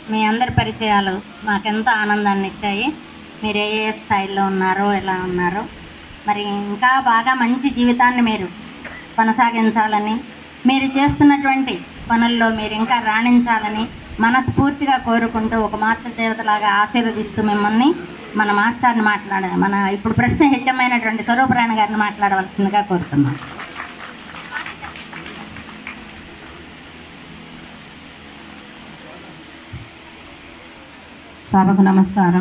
మీ అందరి పరిచయాలు మాకెంతో ఆనందాన్ని ఇచ్చాయి మీరు ఏ ఏ స్థాయిలో ఉన్నారో ఎలా ఉన్నారో మరి ఇంకా బాగా మంచి జీవితాన్ని మీరు కొనసాగించాలని మీరు చేస్తున్నటువంటి పనుల్లో మీరు ఇంకా రాణించాలని మనస్ఫూర్తిగా కోరుకుంటూ ఒక మాతృదేవతలాగా ఆశీర్వదిస్తూ మిమ్మల్ని మన మాస్టర్ని మాట్లాడ మన ఇప్పుడు ప్రశ్న హెచ్చమైనటువంటి స్వరూపరాణి గారిని మాట్లాడవలసిందిగా కోరుతున్నాం సభకు నమస్కారం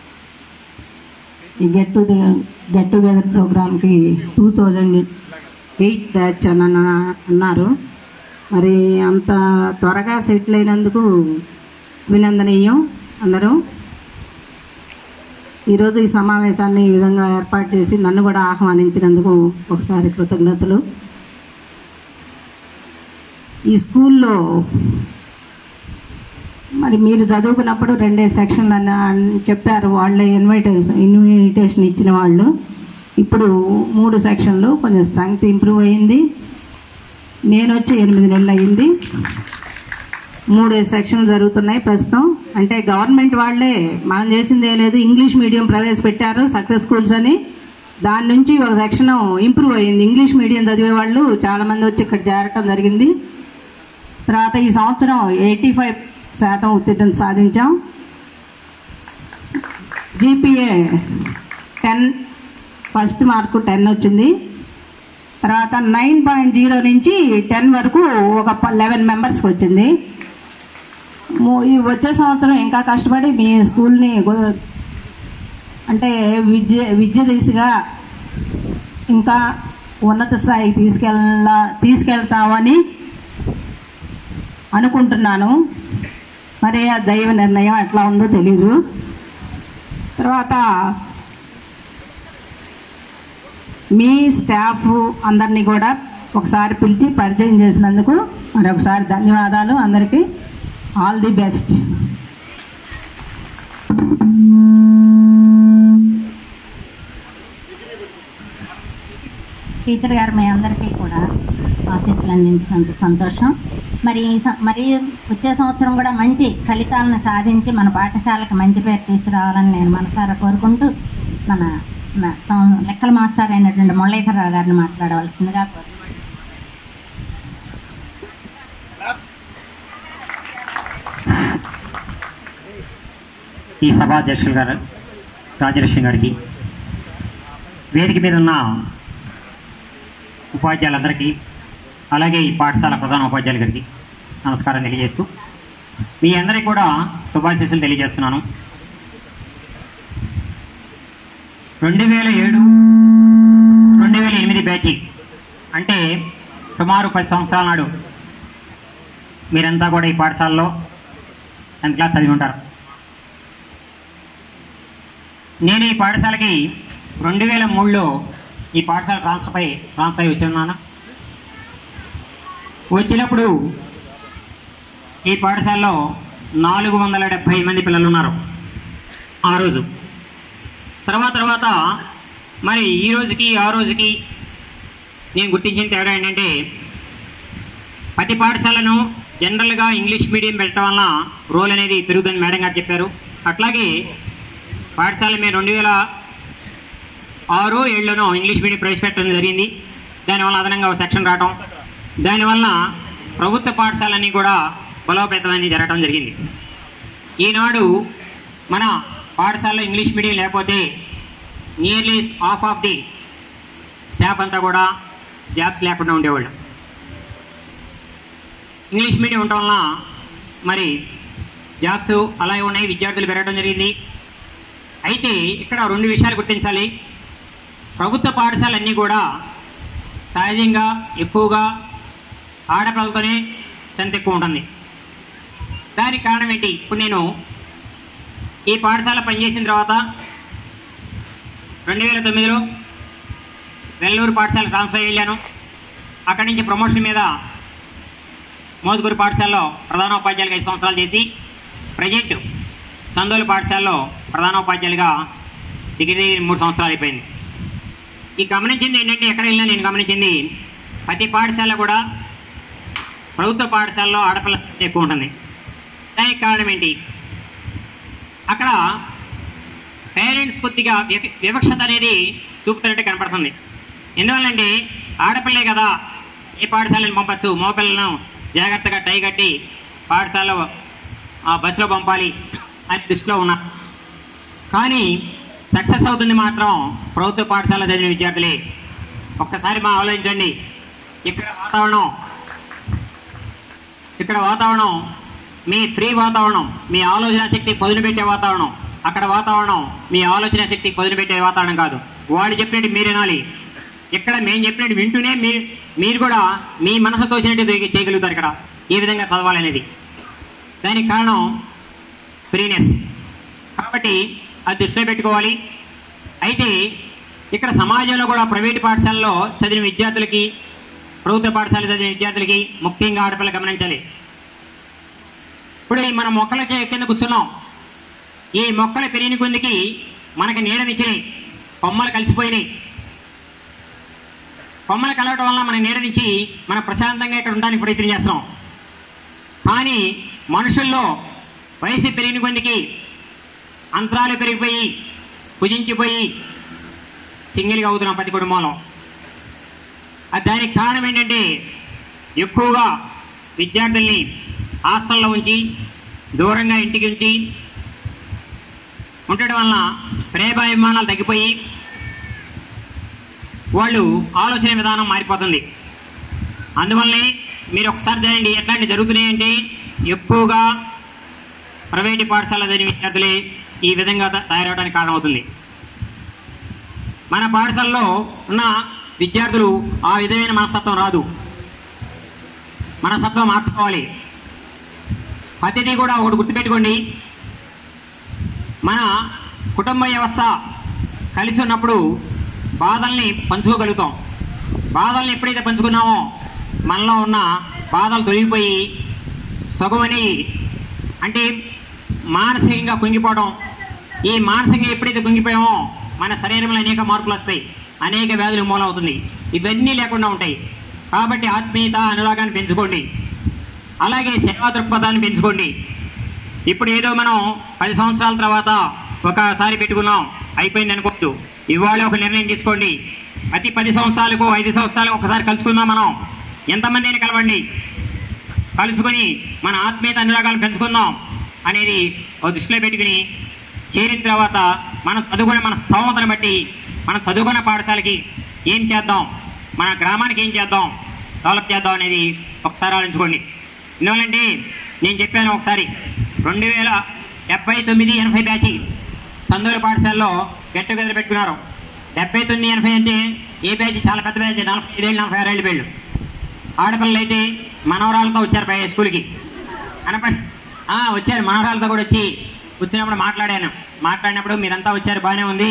ఈ గెట్ టు గెట్ టుగెదర్ ప్రోగ్రామ్కి టూ థౌజండ్ ఎయిట్ బ్యాచ్ అని అన్న- అన్నారు మరి అంత త్వరగా సెటిల్ అయినందుకు అభినందనీయం అందరూ ఈరోజు ఈ సమావేశాన్ని ఈ విధంగా ఏర్పాటు చేసి నన్ను కూడా ఆహ్వానించినందుకు ఒకసారి కృతజ్ఞతలు ఈ స్కూల్లో మరి మీరు చదువుకున్నప్పుడు రెండే సెక్షన్లు అని అని చెప్పారు వాళ్ళే ఇన్విటేషన్ ఇన్విటేషన్ ఇచ్చిన వాళ్ళు ఇప్పుడు మూడు సెక్షన్లు కొంచెం స్ట్రెంగ్త్ ఇంప్రూవ్ అయ్యింది నేను వచ్చి ఎనిమిది నెలలు అయ్యింది మూడు సెక్షన్లు జరుగుతున్నాయి ప్రస్తుతం అంటే గవర్నమెంట్ వాళ్ళే మనం చేసిందే లేదు ఇంగ్లీష్ మీడియం ప్రవేశపెట్టారు సక్సెస్ స్కూల్స్ అని దాని నుంచి ఒక సెక్షన్ ఇంప్రూవ్ అయ్యింది ఇంగ్లీష్ మీడియం చదివే వాళ్ళు చాలామంది వచ్చి ఇక్కడ చేరటం జరిగింది తర్వాత ఈ సంవత్సరం ఎయిటీ ఫైవ్ శాతం ఉత్తీర్ణత సాధించాం GPA ten first mark ten వచ్చింది తర్వాత నైన్ పాయింట్ జీరో నుంచి టెన్ వరకు ఒక లెవెన్ మెంబర్స్కి వచ్చింది మూ- ఈ వచ్చే సంవత్సరం ఇంకా కష్టపడి మీ స్కూల్ని గు- అంటే విద్య విద్య దిశగా ఇంకా ఉన్నత స్థాయికి తీసుకెళ్ళ తీసుకెళ్తామని అనుకుంటున్నాను మరి ఆ దైవ నిర్ణయం ఎట్లా ఉందో తెలీదు తర్వాత మీ స్టాఫ్ అందరినీ కూడా ఒకసారి పిలిచి పరిచయం చేసినందుకు మరొకసారి ధన్యవాదాలు అందరికీ ఆల్ ది బెస్ట్ టీచర్ గారు మీ అందరికీ కూడా ఆశీస్సులు అందించినంత సంతోషం మరి ఈ సం- మరి వచ్చే సంవత్సరం కూడా మంచి ఫలితాలను సాధించి మన పాఠశాలకు మంచి పేరు తీసుకురావాలని నేను మనసారా కోరుకుంటూ మన మన సం- లెక్కల మాస్టర్ అయినటువంటి మురళీధరరావు గారిని మాట్లాడవలసిందిగా కోరుతున్నాను ఈ సభాధ్యక్షులు గారు రాజలక్ష్మి గారికి వేదిక మీద ఉన్న ఉపాధ్యాయులందరికీ అలాగే ఈ పాఠశాల ప్రధాన ఉపాధ్యాయుల గారికి నమస్కారం తెలియజేస్తూ మీ అందరికీ కూడా శుభాశీస్సులు తెలియజేస్తున్నాను రెండు వేల ఏడు రెండు వేల ఎనిమిది బ్యాచి అంటే సుమారు పది సంవత్సరాల నాడు మీరంతా కూడా ఈ పాఠశాలలో టెన్త్ క్లాస్ చదివి ఉంటారు నేను ఈ పాఠశాలకి రెండు వేల మూడులో ఈ పాఠశాల ట్రాన్స్ఫర్ అయి ట్రాన్స్ఫర్ అయి వచ్చి ఉన్నాను వచ్చినప్పుడు ఈ పాఠశాలలో నాలుగు వందల డెబ్భై మంది పిల్లలు ఉన్నారు ఆ రోజు తర్వాత తర్వాత మరి ఈ రోజుకి ఆ రోజుకి నేను గుర్తించిన తేడా ఏంటంటే ప్రతి పాఠశాలను జనరల్గా ఇంగ్లీష్ మీడియం పెట్టడం వలన రోల్ అనేది పెరుగుతుందని మేడం గారు చెప్పారు అట్లాగే పాఠశాల మేము రెండు వేల ఆరు ఏడులోనూ ఇంగ్లీష్ మీడియం ప్రవేశపెట్టడం జరిగింది దానివల్ల అదనంగా ఒక సెక్షన్ రావటం దానివల్ల ప్రభుత్వ పాఠశాలన్నీ కూడా బలోపేతమని జరగడం జరిగింది ఈనాడు మన పాఠశాలలో ఇంగ్లీష్ మీడియం లేకపోతే nearly half of the staff అంతా కూడా జాబ్స్ లేకుండా ఉండేవాళ్ళు ఇంగ్లీష్ మీడియం ఉండటం వలన మరి జాబ్స్ అలాగే ఉన్నాయి విద్యార్థులు పెరగడం జరిగింది అయితే ఇక్కడ రెండు విషయాలు గుర్తించాలి ప్రభుత్వ పాఠశాలన్నీ కూడా సహజంగా ఎక్కువగా ఆడపిల్లలతోనే స్ట్రెంత్ ఎక్కువ ఉంటుంది దానికి కారణం ఏంటి ఇప్పుడు నేను ఈ పాఠశాల పనిచేసిన తర్వాత రెండు వేల తొమ్మిదిలో వెల్లూరు పాఠశాల ట్రాన్స్ఫర్ అయ్యి వెళ్ళాను అక్కడి నుంచి ప్రమోషన్ మీద మోదుగురు పాఠశాలలో ప్రధానోపాధ్యాయులుగా ఐదు సంవత్సరాలు చేసి ప్రజెంట్ సందోలు పాఠశాలలో ప్రధానోపాధ్యాయులుగా డిగ్రీ మూడు సంవత్సరాలు అయిపోయింది ఈ గమనించింది ఏంటంటే ఎక్కడ వెళ్ళినా నేను గమనించింది ప్రతి పాఠశాల కూడా ప్రభుత్వ పాఠశాలలో ఆడపిల్ల సంఖ్య ఎక్కువ ఉంటుంది దానికి కారణం ఏంటి అక్కడ పేరెంట్స్ కొద్దిగా వివ- వివక్షత అనేది చూపుతున్నట్టు కనపడుతుంది ఎందువల్లంటే ఆడపిల్లే కదా ఏ పాఠశాలను పంపచ్చు మగపిల్లలను జాగ్రత్తగా టై కట్టి పాఠశాల ఆ బస్సులో పంపాలి అని దృష్టిలో ఉన్నా కానీ సక్సెస్ అవుతుంది మాత్రం ప్రభుత్వ పాఠశాల చదివిన విద్యార్థులే ఒక్కసారి మా ఆలోచించండి ఇక్కడ వాతావరణం ఇక్కడ వాతావరణం మీ ఫ్రీ వాతావరణం మీ ఆలోచన శక్తి పదును పెట్టే వాతావరణం అక్కడ వాతావరణం మీ ఆలోచన శక్తి పదును పెట్టే వాతావరణం కాదు వాళ్ళు చెప్పినట్టు మీరు వినాలి ఇక్కడ మేము చెప్పినట్టు వింటూనే మీరు మీరు కూడా మీ మనసు తోచినట్టు చేయ- చేయగలుగుతారు ఇక్కడ ఏ విధంగా చదవాలనేది దానికి కారణం ఫ్రీనెస్ కాబట్టి అది దృష్టిలో పెట్టుకోవాలి అయితే ఇక్కడ సమాజంలో కూడా ప్రైవేట్ పాఠశాలలో చదివిన విద్యార్థులకి ప్రభుత్వ పాఠశాల చదివిన విద్యార్థులకి ముఖ్యంగా ఆడపిల్ల గమనించాలి ఇప్పుడు ఈ మన మొక్కల చే- కింద కూర్చున్నాం ఈ మొక్కలు పెరిగిన కొందికి మనకి నీడనిచ్చినాయి కొమ్మలు కలిసిపోయినాయి కొమ్మలు కలవటం వల్ల మన నీడనిచ్చి మనం ప్రశాంతంగా ఇక్కడ ఉండడానికి ప్రయత్నం చేస్తున్నాం కానీ మనుషుల్లో వయసు పెరిగిన కొందికి అంతరాలు పెరిగిపోయి కుజించిపోయి సింగిల్గా అవుతున్నాం ప్రతి కుటుంబంలో అది దానికి కారణం ఏంటంటే ఎక్కువగా విద్యార్థుల్ని హాస్టల్లో ఉంచి దూరంగా ఇంటికి ఉంచి ఉండటం వలన ప్రేమాభిమానాలు తగ్గిపోయి వాళ్ళు ఆలోచన విధానం మారిపోతుంది అందువల్లనే మీరు ఒకసారి చేయండి ఎట్లాంటి జరుగుతున్నాయి అంటే ఎక్కువగా ప్రైవేటు పాఠశాల చదివిన విద్యార్థులే ఈ విధంగా త- తయారవడానికి కారణమవుతుంది మన పాఠశాలలో ఉన్న విద్యార్థులు ఆ విధమైన మనస్తత్వం రాదు మనస్తత్వం మార్చుకోవాలి ప్రతిదీ కూడా ఒకటి గుర్తుపెట్టుకోండి మన కుటుంబ వ్యవస్థ కలిసి ఉన్నప్పుడు బాధల్ని పంచుకోగలుగుతాం బాధల్ని ఎప్పుడైతే పంచుకున్నామో మనలో ఉన్న బాధలు తొలగిపోయి సుఖమని అంటే మానసికంగా కుంగిపోవడం ఈ మానసికంగా ఎప్పుడైతే కుంగిపోయామో మన శరీరంలో అనేక మార్పులు వస్తాయి అనేక వ్యాధులు మూలవుతుంది ఇవన్నీ లేకుండా ఉంటాయి కాబట్టి ఆత్మీయత అనురాగాన్ని పెంచుకోండి అలాగే సేవా దృక్పథాన్ని పెంచుకోండి ఇప్పుడు ఏదో మనం పది సంవత్సరాల తర్వాత ఒకసారి పెట్టుకున్నాం అయిపోయింది అనుకోవద్దు ఇవాళ ఒక నిర్ణయం తీసుకోండి ప్రతి పది సంవత్సరాలకు ఐదు సంవత్సరాలకు ఒకసారి కలుసుకుందాం మనం ఎంతమంది అయినా కలవండి కలుసుకొని మన ఆత్మీయత అనురాగాలు పెంచుకుందాం అనేది ఒక దృష్టిలో పెట్టుకుని చేరిన తర్వాత మనం చదువుకునే మన స్తోమతను బట్టి మనం చదువుకున్న పాఠశాలకి ఏం చేద్దాం మన గ్రామానికి ఏం చేద్దాం డెవలప్ చేద్దాం అనేది ఒకసారి ఆలోచించుకోండి ఎందువల్లంటే నేను చెప్పాను ఒకసారి రెండు వేల డెబ్బై తొమ్మిది ఎనభై బ్యాచి తందూరు పాఠశాలలో గెట్ టుగెదర్ పెట్టుకున్నారు డెబ్బై తొమ్మిది ఎనభై అంటే ఏ బ్యాచ్ చాలా పెద్ద బ్యాచ్ నలభై ఐదేళ్ళు నలభై ఆరేళ్ళు వీళ్ళు ఆడపిల్లలు అయితే మనవరాలతో వచ్చారు పై స్కూల్కి అనపడి ఆ, వచ్చారు మనవరాలతో కూడా వచ్చి వచ్చినప్పుడు మాట్లాడాను మాట్లాడినప్పుడు మీరంతా వచ్చారు బాగానే ఉంది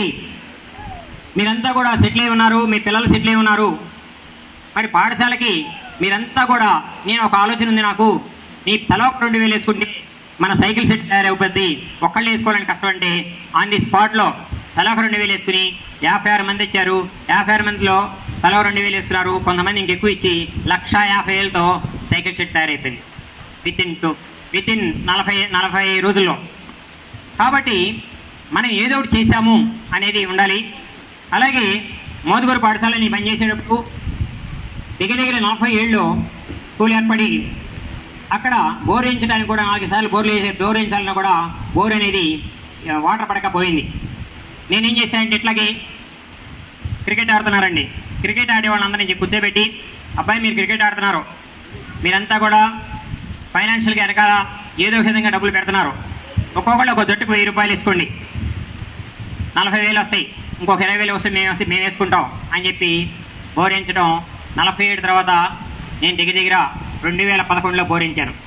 మీరంతా కూడా సెటిల్ అయి ఉన్నారు మీ పిల్లలు సెటిల్ అయి ఉన్నారు మరి పాఠశాలకి మీరంతా కూడా నేను ఒక ఆలోచన ఉంది నాకు నీ తల ఒక రెండు వేలు వేసుకుంటే మన సైకిల్ సెట్ తయారైపోద్ది ఒక్కళ్ళు వేసుకోవాలని కష్టం అంటే ఆన్ ది స్పాట్లో తల ఒక రెండు వేలు వేసుకుని యాభై ఆరు మంది వచ్చారు యాభై ఆరు మందిలో తల ఒక రెండు వేలు వేసుకున్నారు కొంతమంది ఇంకెక్కువ ఇచ్చి లక్ష యాభై వేలతో సైకిల్ సెట్ తయారైపోయింది within two within నలభై నలభై రోజుల్లో కాబట్టి మనం ఏదో ఒకటి చేశాము అనేది ఉండాలి అలాగే మోదుగురు పాఠశాలని పనిచేసేటప్పుడు దగ్గర దగ్గర నలభై ఏళ్ళు స్కూల్ ఏర్పడి అక్కడ బోర్ వేయించడానికి కూడా నాలుగు సార్లు బోర్లు వేసే బోర్ వేయించాలన్నా కూడా బోర్ అనేది ఆ, వాటర్ పడకపోయింది నేనేం చేశానంటే ఇట్లాగే క్రికెట్ ఆడుతున్నారండి క్రికెట్ ఆడే వాళ్ళందరినీ చెప్పి కూర్చోబెట్టి అబ్బాయి మీరు క్రికెట్ ఆడుతున్నారు మీరంతా కూడా ఫైనాన్షియల్గా వెనకాల ఏదో ఒక విధంగా డబ్బులు పెడుతున్నారు ఒక్కొక్కళ్ళు ఒక జట్టుకు వెయ్యి రూపాయలు వేసుకోండి నలభై వేలు వస్తాయి ఇంకొక ఇరవై వేలు వస్తే మేము వస్తే మేము వేసుకుంటాం అని చెప్పి బోరించడం నలభై ఏడు తర్వాత నేను దగ్గర దగ్గర రెండు వేల పదకొండులో బోరించాను